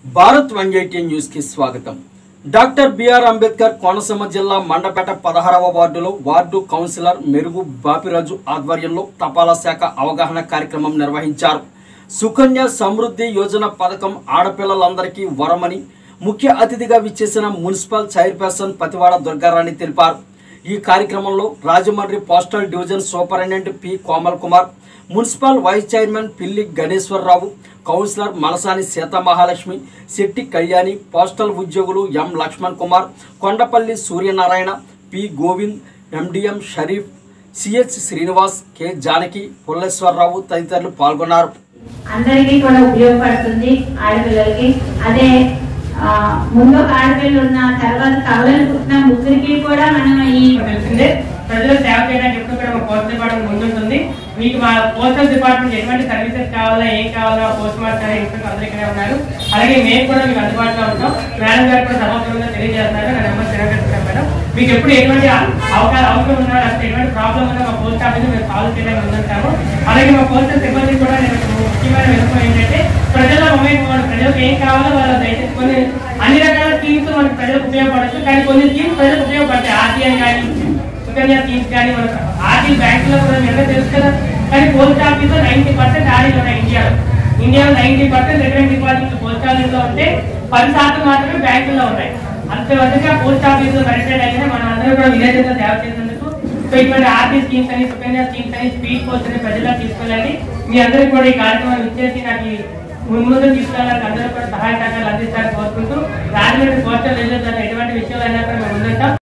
Bharat one eighty news కి స్వాగతం doctor BR Ambedkar Konaseema జిల్లా మండపేట పదహారవ వార్డులో వార్డు కౌన్సిలర్ మెరుగు బాపిరాజు ఆధ్వర్యంలో తపాలా శాఖ అవగాహన కార్యక్రమం నిర్వహించారు సుకన్య సమృద్ధి యోజన పథకం ఆడపిల్లలందరికీ వరమని ముఖ్య అతిథిగా విచ్చేసిన మున్సిపల్ చైర్పర్సన్ పతివాడ దుర్గారాణి తెలిపారు ఈ కార్యక్రమంలో Rajahmundry postal division superintendent P Komal Kumar municipal vice chairman Pilli Ganeshwararao councillor Malasani Seethamahalakshmi Shetty Kalyani postal ఉద్యోగులు M Lakshman Kumar Kondapalli Suryanarayana P Govind MDM Sharif CH Srinivas K Janaki Pulleswararao తదితరులు పాల్గొన్నారు అందరికీ కూడా ఉపయోగపడుతుంది ఆడపిల్లలకి అదే ఆ, ముందు ఒక ఆడపిల్లలు ఉన్న తర్వాత కవలలు పుట్టిన ముగ్గురికి కూడా మనం ఈ తెలిసిందే ప్రజలు సేవ చేయడానికి ఎప్పుడు కూడా మా పోస్ట్ డిపార్ట్మెంట్ ముందుంటుంది మీకు మా పోస్టల్ డిపార్ట్మెంట్ ఎటువంటి సర్వీసెస్ కావాలా ఏం కావాలా పోస్ట్ మాస్టర్ ఇన్స్పెక్టర్ అందరూ ఇక్కడే ఉన్నారు అలాగే మేము కూడా మీకు అందుబాటులో ఉంటాం మేడం గారు కూడా సభాపరంగా తెలియజేస్తున్నారు నా నెంబర్ తిరగట్టారు మేడం మీకు ఎప్పుడు ఎటువంటి అవకాశం అవసరం ఉన్నా లేకపోతే ఎటువంటి ప్రాబ్లం ఉన్నా మా పోస్ట్ ఆఫీస్ మేము సాల్వ్ చేయడానికి ముందుంటాము అలాగే మా పోస్టల్ సిబ్బంది కూడా నేను ఒక ముఖ్యమైన విషయం ఏంటంటే ప్రజల మొబైల్ ప్రజలకు ఏం కావాలో వాళ్ళు దయచేసి కొన్ని అన్ని రకాల స్కీమ్స్ మనకు ప్రజలకు ఉపయోగపడచ్చు కానీ కొన్ని స్కీమ్స్ ప్రజలకు ఉపయోగపడతాయి ఆర్టీఎం కానీ సుకన్య స్కీమ్స్ కానీ మనకు ఆర్టీ బ్యాంకులో కూడా మీరు తెలుసు కదా కానీ పోస్ట్ ఆఫీస్ లో నైన్టీ పర్సెంట్ ఆర్డీలు ఉన్నాయి ఇండియాలో ఇండియాలో నైన్టీ పర్సెంట్ రికరెంట్ డిపాజిట్లు పోస్ట్ ఆఫీస్ లో ఉంటే పది శాతం మాత్రమే బ్యాంకుల్లో ఉన్నాయి అంతవరకు పోస్ట్ ఆఫీస్ లో కరెక్టెడ్ అయినా మనం అందరూ కూడా విలేజ్ సేవ చేసేందుకు సో ఇటువంటి ఆర్టీ స్కీమ్స్ అని సుకన్య స్కీమ్స్ అని స్పీడ్ పోస్ట్ అని ప్రజల్లో తీసుకెళ్ళాలి మీ అందరికీ కూడా ఈ కార్యక్రమం ఇచ్చేసి నాకు ఈ ముందు తీసుకెళ్ళడానికి అందరూ కూడా సహాయ సహకారాలు అందిస్తారని కోరుకుంటూ రాజమండ్రి పోస్టల్ రిజర్వ్ ఎటువంటి విషయాలు అయినా కూడా మేము ముందుంటాం